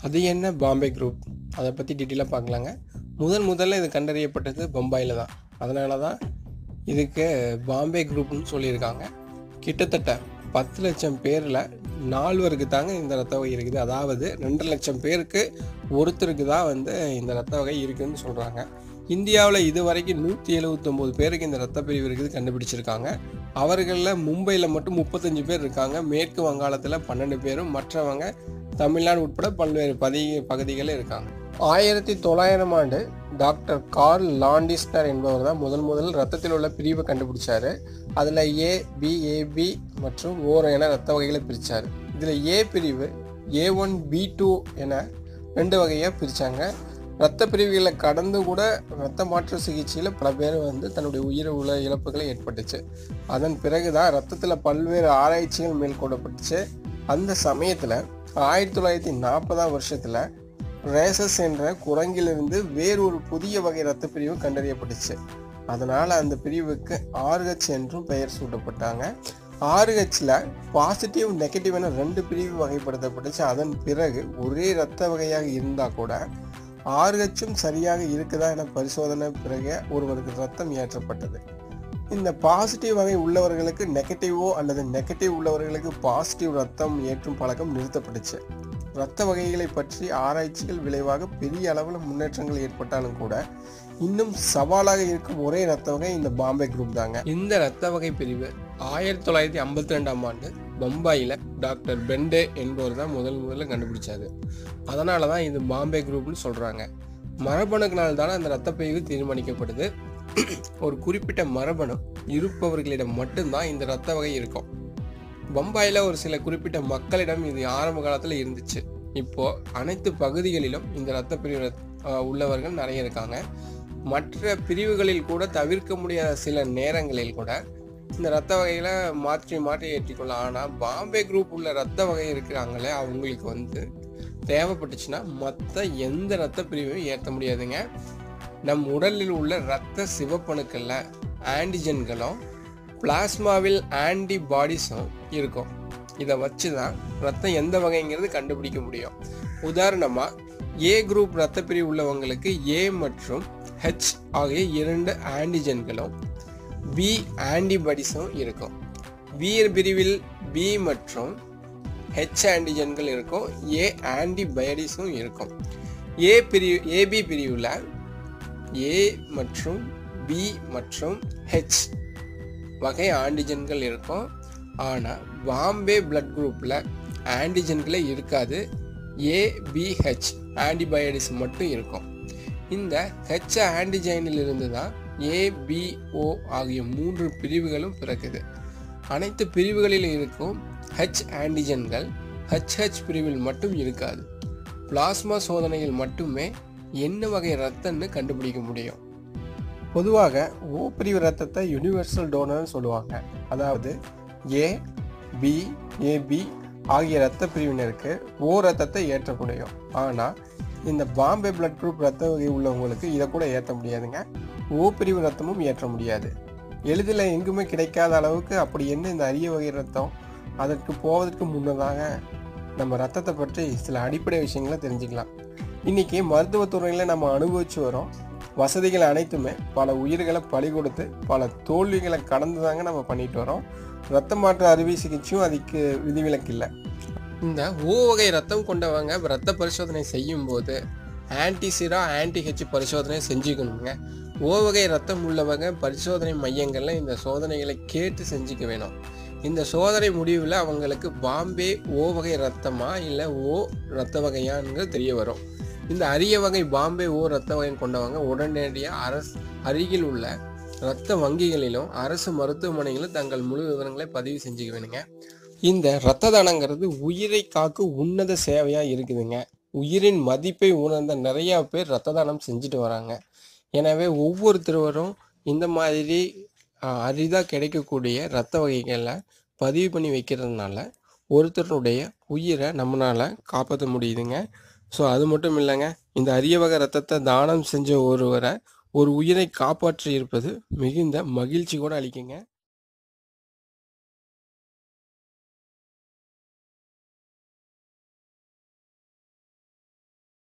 அது என்ன பாம்பே குரூப் அதை பற்றி டீட்டெயிலாக பார்க்கலாங்க முதன் முதல்ல இது கண்டறியப்பட்டது பம்பாயில் தான் அதனால தான் இதுக்கு பாம்பே குரூப்னு சொல்லியிருக்காங்க கிட்டத்தட்ட பத்து லட்சம் பேரில் நால்வருக்கு தாங்க இந்த ரத்த வகை இருக்குது அதாவது ரெண்டு லட்சம் பேருக்கு ஒருத்தருக்கு தான் வந்து இந்த ரத்த வகை இருக்குதுன்னு சொல்கிறாங்க இந்தியாவில் இது வரைக்கும் நூற்றி எழுபத்தொம்போது பேருக்கு இந்த ரத்த பிரிவு இருக்குது கண்டுபிடிச்சிருக்காங்க அவர்களில் மும்பையில் மட்டும் முப்பத்தஞ்சு பேர் இருக்காங்க மேற்கு வங்காளத்தில் பன்னெண்டு பேரும் மற்றவங்க தமிழ்நாடு உட்பட பல்வேறு பதி பகுதிகளில் இருக்காங்க ஆயிரத்தி தொள்ளாயிரம் ஆண்டு டாக்டர் கார்ல் லாண்டிஸ்னர் என்பவர் தான் முதல் முதல் ரத்தத்தில் உள்ள பிரிவை கண்டுபிடிச்சாரு அதில் ஏ பி ஏபி மற்றும் ஓர் என ரத்த வகைகளை பிரித்தார் இதில் ஏ பிரிவு ஏ ஒன் பி டூ என ரெண்டு வகையாக பிரித்தாங்க ரத்த பிரிவுகளை கடந்து கூட ரத்த மாற்று சிகிச்சையில் பல பேர் வந்து தன்னுடைய உயிர் உள்ள இழப்புகளை ஏற்பட்டுச்சு அதன் பிறகு தான் ரத்தத்தில் பல்வேறு ஆராய்ச்சிகள் மேற்கொள்ளப்பட்டுச்சு அந்த சமயத்தில் ஆயிரத்தி தொள்ளாயிரத்தி நாற்பதாம் வருஷத்தில் ரேசஸ் என்ற குரங்கிலிருந்து வேறொரு புதிய வகை ரத்த பிரிவு கண்டறியப்பட்டுச்சு அதனால் அந்த பிரிவுக்கு ஆர்ஹெச் என்றும் பெயர் சூட்டப்பட்டாங்க ஆர்ஹெச்சில் பாசிட்டிவ் நெகட்டிவ் என ரெண்டு பிரிவு வகைப்படுத்தப்பட்டுச்சு அதன் பிறகு ஒரே ரத்த வகையாக இருந்தால் கூட ஆர்ஹெச்சும் சரியாக இருக்குதா என பரிசோதனை பிறகு ஒருவருக்கு ரத்தம் ஏற்றப்பட்டது இந்த பாசிட்டிவ் வகை உள்ளவர்களுக்கு நெகட்டிவோ அல்லது நெகட்டிவ் உள்ளவர்களுக்கு பாசிட்டிவ் ரத்தம் ஏற்றும் பழக்கம் நிறுத்தப்பட்டுச்சு ரத்த வகைகளை பற்றி ஆராய்ச்சிகள் விளைவாக பெரிய அளவில் முன்னேற்றங்கள் ஏற்பட்டாலும் கூட இன்னும் சவாலாக இருக்கும் ஒரே ரத்த வகை இந்த பாம்பே குரூப் தாங்க இந்த ரத்த வகை பிரிவு ஆயிரத்தி தொள்ளாயிரத்தி ஐம்பத்தி ரெண்டாம் ஆண்டு பம்பாயில் டாக்டர் பெண்டே என்பவர் தான் முதல் முதல்ல கண்டுபிடிச்சாரு அதனால தான் இது பாம்பே குரூப்னு சொல்கிறாங்க மரபணுக்களால் தானே அந்த ரத்த பிரிவு தீர்மானிக்கப்படுது ஒரு குறிப்பிட்ட மரபணு இருப்பவர்களிடம் மட்டும்தான் இந்த ரத்த வகை இருக்கும் பம்பாயில் ஒரு சில குறிப்பிட்ட மக்களிடம் இது ஆரம்ப காலத்தில் இருந்துச்சு இப்போ அனைத்து பகுதிகளிலும் இந்த ரத்த பிரிவு அஹ், உள்ளவர்கள் நிறைய இருக்காங்க மற்ற பிரிவுகளில் கூட தவிர்க்க முடியாத சில நேரங்களில் கூட இந்த ரத்த வகைகளை மாற்றி மாற்றி ஏற்றிக்கொள்ளலாம் ஆனால் பாம்பே குரூப் உள்ள ரத்த வகை இருக்கிறாங்களே அவங்களுக்கு வந்து தேவைப்பட்டுச்சுன்னா மற்ற எந்த ரத்த பிரிவையும் ஏற்ற முடியாதுங்க நம் உடலில் உள்ள இரத்த சிவப்பணுக்களில் ஆன்டிஜன்களும் பிளாஸ்மாவில் ஆன்டிபாடிஸும் இருக்கும் இதை வச்சு தான் ரத்தம் எந்த வகைங்கிறது கண்டுபிடிக்க முடியும் உதாரணமாக ஏ குரூப் ரத்த பிரிவு உள்ளவங்களுக்கு ஏ மற்றும் ஹெச் ஆகிய இரண்டு ஆன்டிஜன்களும் பி ஆன்டிபாடிஸும் இருக்கும் பி பிரிவில் பி மற்றும் ஹெச் ஆன்டிஜன்கள் இருக்கும் ஏ ஆன்டிபயோடிஸும் இருக்கும் ஏ பிரிவு ஏபி பிரிவில் ஏ மற்றும் பி மற்றும் ஹெச் வகை ஆன்டிஜன்கள் இருக்கும் ஆனால் பாம்பே பிளட் குரூப்பில் ஆன்டிஜன்களே இருக்காது ஏபிஹெச் ஆன்டிபயோடிக்ஸ் மட்டும் இருக்கும் இந்த ஹெச் ஆன்டிஜைனில் இருந்து தான் ஏபிஓ ஆகிய மூன்று பிரிவுகளும் பிறக்குது அனைத்து பிரிவுகளில் இருக்கும் ஹெச் ஆன்டிஜன்கள் ஹெச்ஹெச் பிரிவில் மட்டும் இருக்காது பிளாஸ்மா சோதனையில் மட்டுமே என்ன வகை ரத்தம்னு கண்டுபிடிக்க முடியும் பொதுவாக ஓ பிரிவு ரத்தத்தை யுனிவர்சல் டோனர்னு சொல்லுவாங்க அதாவது ஏ பி ஏபி ஆகிய இரத்த பிரிவினருக்கு ஓ ரத்தத்தை ஏற்ற முடியும் ஆனால் இந்த பாம்பே பிளட் குரூப் ரத்த வகை உள்ளவங்களுக்கு இதை கூட ஏற்ற முடியாதுங்க ஓ பிரிவு ரத்தமும் ஏற்ற முடியாது எளிதில் எங்குமே கிடைக்காத அளவுக்கு அப்படி என்ன இந்த அரிய வகை ரத்தம் அதற்கு போவதற்கு முன்னதாக நம்ம ரத்தத்தை பற்றி சில அடிப்படை விஷயங்களை தெரிஞ்சுக்கலாம் இன்னைக்கு மருத்துவத்துறையில் நம்ம அனுபவிச்சு வரோம் வசதிகள் அனைத்துமே பல உயிர்களை பலி கொடுத்து பல தோல்விகளை கடந்து தாங்க நம்ம பண்ணிட்டு வரோம் ரத்த மாற்று அறுவை சிகிச்சையும் அதுக்கு விதிவிலக்கு இல்லை இந்த ஓ வகை ரத்தம் கொண்டவங்க ரத்த பரிசோதனை செய்யும் போது ஆன்டிசிரா ஆன்டி ஹெச் பரிசோதனை செஞ்சுக்கணுங்க ஓ வகை ரத்தம் உள்ளவங்க பரிசோதனை மையங்களில் இந்த சோதனைகளை கேட்டு செஞ்சுக்க வேணும் இந்த சோதனை முடிவில் அவங்களுக்கு பாம்பே ஓ வகை ரத்தமா இல்லை ஓ ரத்த வகையான்னு தெரிய வரும் இந்த அரிய வகை பாம்பே ஓ ரத்த வகை கொண்டவங்க உடனடியாக அரசு அருகில் உள்ள இரத்த வங்கிகளிலும் அரசு மருத்துவமனைகளிலும் தங்கள் முழு விவரங்களை பதிவு செஞ்சுக்க வேணுங்க இந்த இரத்த தானங்கிறது உயிரை காக்கும் உன்னத சேவையாக இருக்குதுங்க உயிரின் மதிப்பை உணர்ந்த நிறையா பேர் இரத்த தானம் செஞ்சுட்டு வராங்க எனவே ஒவ்வொருத்தரும் இந்த மாதிரி அரிதாக கிடைக்கக்கூடிய இரத்த வகைகளை பதிவு பண்ணி வைக்கிறதுனால ஒருத்தருடைய உயிரை நம்மளால் காப்பாற்ற முடியுதுங்க ஸோ அது மட்டும் இல்லைங்க இந்த அரிய வகை ரத்தத்தை தானம் செஞ்ச ஒருவரை ஒரு உயிரை காப்பாற்றி இருப்பது மிகுந்த மகிழ்ச்சி கூட அளிக்குங்க